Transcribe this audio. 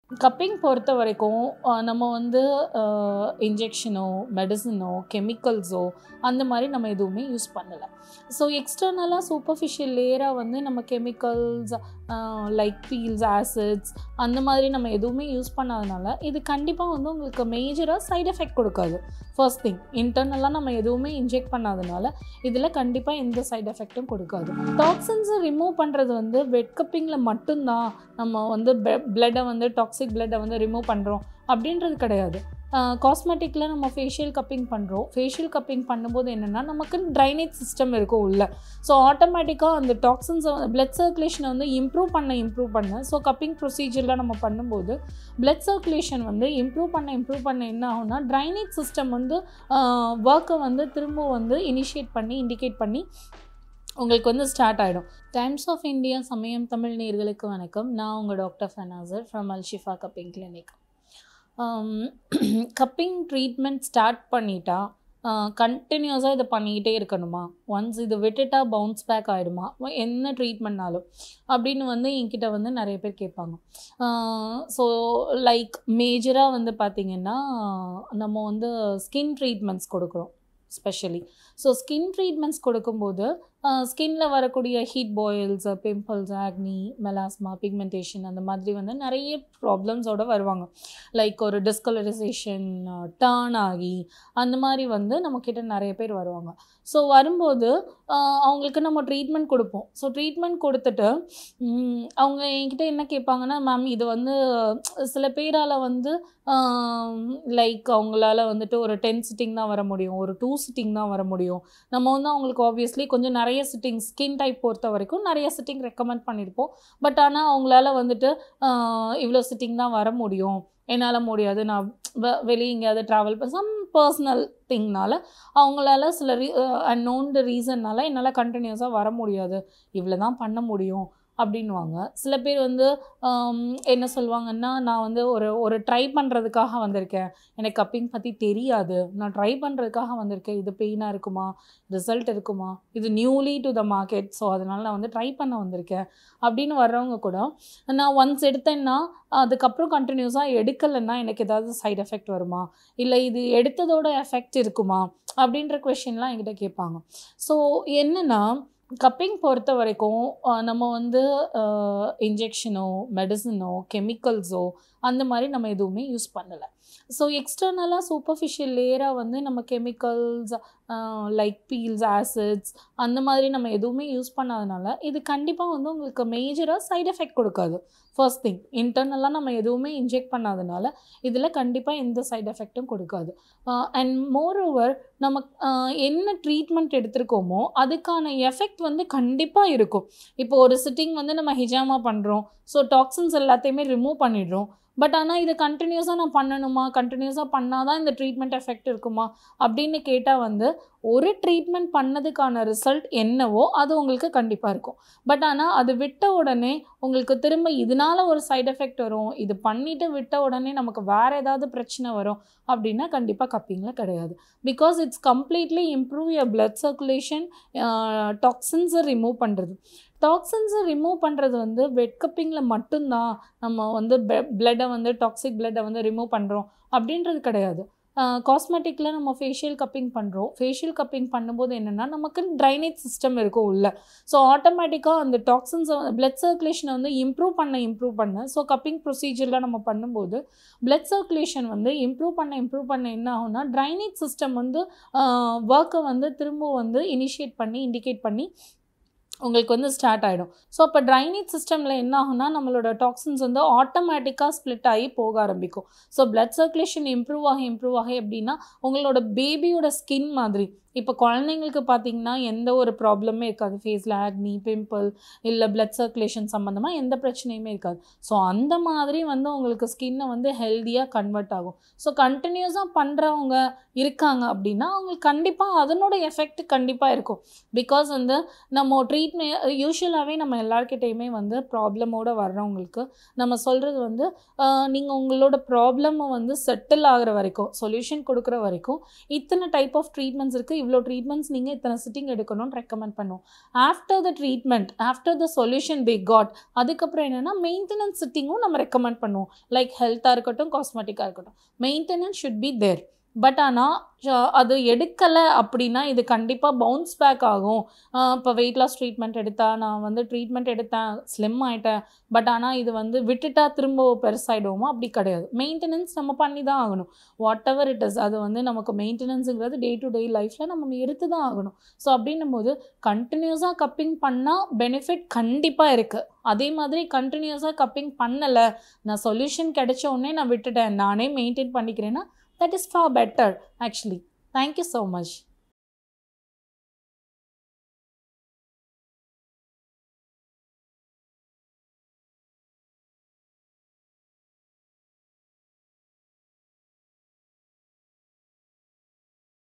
cupping பொறுத்த வரைக்கும் அஹ், நம்ம வந்து இன்ஜெக்ஷனோ மெடிசனோ கெமிக்கல்ஸோ அந்த மாதிரி நம்ம எதுவுமே யூஸ் பண்ணலை ஸோ எக்ஸ்டர்னலாக சூப்பர்ஃபிஷியல் லேயராக வந்து நம்ம கெமிக்கல்ஸ் லைக் பீல்ஸ் ஆசிட்ஸ் அந்த மாதிரி நம்ம எதுவுமே யூஸ் பண்ணாதனால இது கண்டிப்பாக வந்து உங்களுக்கு மேஜராக சைடு எஃபெக்ட் கொடுக்காது ஃபர்ஸ்ட் திங் இன்டர்னலாக நம்ம எதுவுமே இன்ஜெக்ட் பண்ணாதனால இதில் கண்டிப்பாக எந்த சைடு எஃபெக்ட்டும் கொடுக்காது டாக்ஸின்ஸை ரிமூவ் பண்ணுறது வந்து வெட் கப்பிங்கில் மட்டும்தான் நம்ம வந்து பிளட்டை வந்து டாக்ஸிக் பிளட்டை வந்து ரிமூவ் பண்ணுறோம் அப்படின்றது கிடையாது காஸ்மெட்டிக்கில் நம்ம ஃபேஷியல் கப்பிங் பண்ணுறோம் ஃபேஷியல் கப்பிங் பண்ணும்போது என்னென்னா நமக்கு ட்ரைனேஜ் சிஸ்டம் இருக்கும் உள்ள ஸோ ஆட்டோமேட்டிக்காக அந்த டாக்ஸின்ஸை பிளட் சர்க்குலேஷனை வந்து இம்ப்ரூவ் பண்ண இம்ப்ரூவ் பண்ண ஸோ கப்பிங் ப்ரொசீஜர்லாம் நம்ம பண்ணும்போது பிளட் சர்க்குலேஷன் வந்து இம்ப்ரூவ் பண்ண இம்ப்ரூவ் பண்ண என்ன ஆகும்னா ட்ரைனேஜ் சிஸ்டம் வந்து ஒர்க்கை வந்து திரும்ப வந்து இனிஷியேட் பண்ணி இண்டிகேட் பண்ணி உங்களுக்கு வந்து ஸ்டார்ட் ஆகிடும் டைம்ஸ் ஆஃப் இந்தியா சமயம் தமிழ் நேர்களுக்கு வணக்கம் நான் உங்கள் doctor Fanasar from Alshifa cupping clinic cupping treatment start பண்ணிட்டா கண்டினியூஸாக இதை பண்ணிக்கிட்டே இருக்கணுமா ஒன்ஸ் இது விட்டுட்டா பவுன்ஸ் பேக் ஆகிடுமா என்ன ட்ரீட்மெண்ட்னாலும் அப்படின்னு வந்து என்கிட்ட வந்து நிறைய பேர் கேட்பாங்க ஸோ லைக் மேஜராக வந்து பார்த்திங்கன்னா நம்ம வந்து ஸ்கின் ட்ரீட்மெண்ட்ஸ் கொடுக்குறோம் ஸ்பெஷலி ஸோ ஸ்கின் ட்ரீட்மெண்ட்ஸ் கொடுக்கும்போது ஸ்கின்ல வரக்கூடிய heat boils pimples acne melasma pigmentation அந்த மாதிரி வந்து நிறைய ப்ராப்ளம்ஸோட வருவாங்க லைக் ஒரு டிஸ்கலரைசேஷன் டர்ன் ஆகி அந்த மாதிரி வந்து நம்மக்கிட்ட நிறைய பேர் வருவாங்க ஸோ வரும்போது ஆஹ் அவங்களுக்கு நம்ம ட்ரீட்மெண்ட் கொடுப்போம் ஸோ ட்ரீட்மெண்ட் கொடுத்துட்டு ம், அவங்க என்கிட்ட என்ன கேட்பாங்கன்னா மேம் இது வந்து சில பேரால் வந்து லைக் அவங்களால வந்துட்டு ஒரு டென் சிட்டிங் தான் வர முடியும் ஒரு டூ சிட்டிங் தான் வர முடியும் நம்ம வந்து அவங்களுக்கு ஆப்வியஸ்லி கொஞ்சம் நிறைய சிட்டிங் ஸ்கின் டைப் பொறுத்த வரைக்கும் நிறைய சிட்டிங் ரெக்கமெண்ட் பண்ணியிருப்போம் பட் ஆனால் அவங்களால வந்துட்டு இவ்வளோ சிட்டிங் தான் வர முடியும் என்னால் முடியாது நான் வெ- வெளியே எங்கேயாவது ட்ராவல் பண்ண சம் பர்சனல் திங்னால அவங்களால சில ரீ அன்னோன்டு ரீசன்னால என்னால் கண்டினியூஸாக வர முடியாது இவ்வளோ தான் பண்ண முடியும் அப்படின்வாங்க சில பேர் வந்து ஆம், என்ன சொல்லுவாங்கன்னா நான் வந்து ஒரு ஒரு ட்ரை பண்ணுறதுக்காக வந்திருக்கேன் எனக்கு கப்பிங் பற்றி தெரியாது நான் ட்ரை பண்ணுறதுக்காக வந்திருக்கேன் இது பெயினாக இருக்குமா ரிசல்ட் இருக்குமா இது newly to the market so அதனால் நான் வந்து ட்ரை பண்ண வந்திருக்கேன் அப்படின்னு வர்றவங்க கூட நான் ஒன்ஸ் எடுத்தேன்னா அதுக்கப்புறம் கண்டினியூஸாக எடுக்கலைன்னா எனக்கு ஏதாவது சைடு எஃபெக்ட் வருமா இல்லை இது எடுத்ததோட எஃபெக்ட் இருக்குமா அப்படின்ற கொஷின்லாம் என்கிட்ட கேட்பாங்க ஸோ என்னென்னா கப்பிங் பொறுத்த வரைக்கும் அஹ், நம்ம வந்து இன்ஜெக்ஷனோ மெடிசனோ கெமிக்கல்ஸோ அந்த மாதிரி நம்ம எதுவுமே யூஸ் பண்ணலை ஸோ எக்ஸ்டர்னலாக சூப்பர்ஃபிஷியல் லேயராக வந்து நம்ம கெமிக்கல்ஸ் லைக் பீல்ஸ் ஆசிட்ஸ் அந்த மாதிரி நம்ம எதுவுமே யூஸ் பண்ணாதனால இது கண்டிப்பாக வந்து உங்களுக்கு மேஜராக சைடு எஃபெக்ட் கொடுக்காது ஃபர்ஸ்ட் திங் இன்டர்னலாக நம்ம எதுவுமே இன்ஜெக்ட் பண்ணாதனால இதில் கண்டிப்பாக எந்த சைடு எஃபெக்ட்டும் கொடுக்காது அண்ட் மோர் ஓவர் நம்ம ஆஹ், என்ன ட்ரீட்மெண்ட் எடுத்திருக்கோமோ அதுக்கான எஃபெக்ட் வந்து கண்டிப்பாக இருக்கும் இப்போ ஒரு சிட்டிங் வந்து நம்ம ஹிஜாமா பண்ணுறோம் ஸோ டாக்ஸின்ஸ் எல்லாத்தையுமே ரிமூவ் பண்ணிடுறோம் பட் ஆனால் இதை கண்டினியூஸாக நான் பண்ணணுமா கண்டினியூஸாக பண்ணால் தான் இந்த ட்ரீட்மெண்ட் எஃபெக்ட் இருக்குமா அப்படின்னு கேட்டால் வந்து ஒரு ட்ரீட்மெண்ட் பண்ணதுக்கான ரிசல்ட் என்னவோ அது உங்களுக்கு கண்டிப்பாக இருக்கும் பட் ஆனால் அது விட்ட உடனே உங்களுக்கு திரும்ப இதனால ஒரு சைடு எஃபெக்ட் வரும் இது பண்ணிட்டு விட்ட உடனே நமக்கு வேற ஏதாவது பிரச்சனை வரும் அப்படின்னா கண்டிப்பாக கப்பிங்கில் கிடையாது because it's completely improve your blood circulation டாக்ஸின்ஸை ரிமூவ் பண்ணுறது டாக்ஸின்ஸை ரிமூவ் பண்ணுறது வந்து வெட் கப்பிங்கில் மட்டும்தான் நம்ம வந்து பிளட்டை வந்து டாக்ஸிக் பிளட்டை வந்து ரிமூவ் பண்ணுறோம் அப்படின்றது கிடையாது காஸ்மெட்டிக்கில் நம்ம ஃபேஷியல் கப்பிங் பண்ணுறோம் ஃபேஷியல் கப்பிங் பண்ணும்போது என்னென்னா நமக்கு ட்ரைனேஜ் சிஸ்டம் இருக்கும் உள்ள ஸோ ஆட்டோமேட்டிக்காக அந்த டாக்ஸின்ஸை பிளட் சர்க்குலேஷனை வந்து இம்ப்ரூவ் பண்ண இம்ப்ரூவ் பண்ண ஸோ கப்பிங் ப்ரொசீஜர்லாம் நம்ம பண்ணும்போது பிளட் சர்க்குலேஷன் வந்து இம்ப்ரூவ் பண்ண இம்ப்ரூவ் பண்ண என்ன ஆகும்னா ட்ரைனேஜ் சிஸ்டம் வந்து ஒர்க்கை வந்து திரும்ப வந்து இனிஷியேட் பண்ணி இண்டிகேட் பண்ணி உங்களுக்கு வந்து ஸ்டார்ட் ஆகிடும் ஸோ அப்போ ட்ரைனேஜ் சிஸ்டமில் என்ன ஆகும்னா நம்மளோட டாக்ஸின்ஸ் வந்து ஆட்டோமேட்டிக்காக ஸ்ப்ளிட் ஆகி போக ஆரம்பிக்கும் ஸோ பிளட் சர்க்குலேஷன் இம்ப்ரூவ் ஆகி இம்ப்ரூவ் ஆகி எப்படின்னா உங்களோட பேபியோட ஸ்கின் மாதிரி இப்போ குழந்தைங்களுக்கு பார்த்தீங்கன்னா எந்த ஒரு ப்ராப்ளமே இருக்காது ஃபேஸில் ஆக்னி பிம்பிள் இல்லை பிளட் சர்க்குலேஷன் சம்மந்தமாக எந்த பிரச்சனையுமே இருக்காது ஸோ அந்த மாதிரி வந்து உங்களுக்கு ஸ்கின்னை வந்து ஹெல்த்தியாக கன்வெர்ட் ஆகும் ஸோ கண்டினியூஸாக பண்ணுறவங்க இருக்காங்க அப்படின்னா அவங்களுக்கு கண்டிப்பாக அதனோட எஃபெக்ட் கண்டிப்பாக இருக்கும் பிகாஸ் வந்து நம்ம ட்ரீட்மெண்ட் யூஸ்வலாகவே நம்ம எல்லாருக்கிட்டேயுமே வந்து ப்ராப்ளமோட வர்றவங்களுக்கு நம்ம சொல்கிறது வந்து நீங்கள் உங்களோட ப்ராப்ளமை வந்து செட்டில் ஆகிற வரைக்கும் சொல்யூஷன் கொடுக்குற வரைக்கும் இத்தனை டைப் ஆஃப் ட்ரீட்மெண்ட்ஸ் இருக்குது இவ்வளோ ட்ரீட்மெண்ட்ஸ் நீங்கள் இத்தனை சிட்டிங் எடுக்கணும்னு ரெக்கமெண்ட் பண்ணுவோம் after the treatment after the solution they got அதுக்கப்புறம் என்னென்னா மெயின்டெனன்ஸ் சிட்டிங்கும் நம்ம ரெக்கமெண்ட் பண்ணுவோம் லைக் ஹெல்த்தாக இருக்கட்டும் காஸ்மெட்டிக்காக இருக்கட்டும் maintenance should be there but ஆனால் அது எடுக்கலை அப்படின்னா இது கண்டிப்பாக பவுன்ஸ் பேக் ஆகும் இப்போ வெயிட் லாஸ் ட்ரீட்மெண்ட் எடுத்தால் நான் வந்து ட்ரீட்மெண்ட் எடுத்தேன் ஸ்லிம் ஆகிட்டேன் பட் ஆனால் இது வந்து விட்டுட்டா திரும்ப பெருசாகிடுவோமா அப்படி கிடையாது மெயின்டெனன்ஸ் நம்ம பண்ணி தான் ஆகணும் வாட் எவர் இட் இஸ் அது வந்து நமக்கு மெயின்டெனன்ஸுங்கிறது டே டு டே லைஃப்பில் நம்ம எடுத்து தான் ஆகணும் ஸோ அப்படின்னும் போது கண்டினியூஸாக கப்பிங் பண்ணால் பெனிஃபிட் கண்டிப்பாக இருக்குது அதே மாதிரி கண்டினியூஸாக கப்பிங் பண்ணலை நான் சொல்யூஷன் கிடைச்ச உடனே நான் விட்டுட்டேன் நானே மெயின்டைன் பண்ணிக்கிறேன்னா that is far better actually thank you so much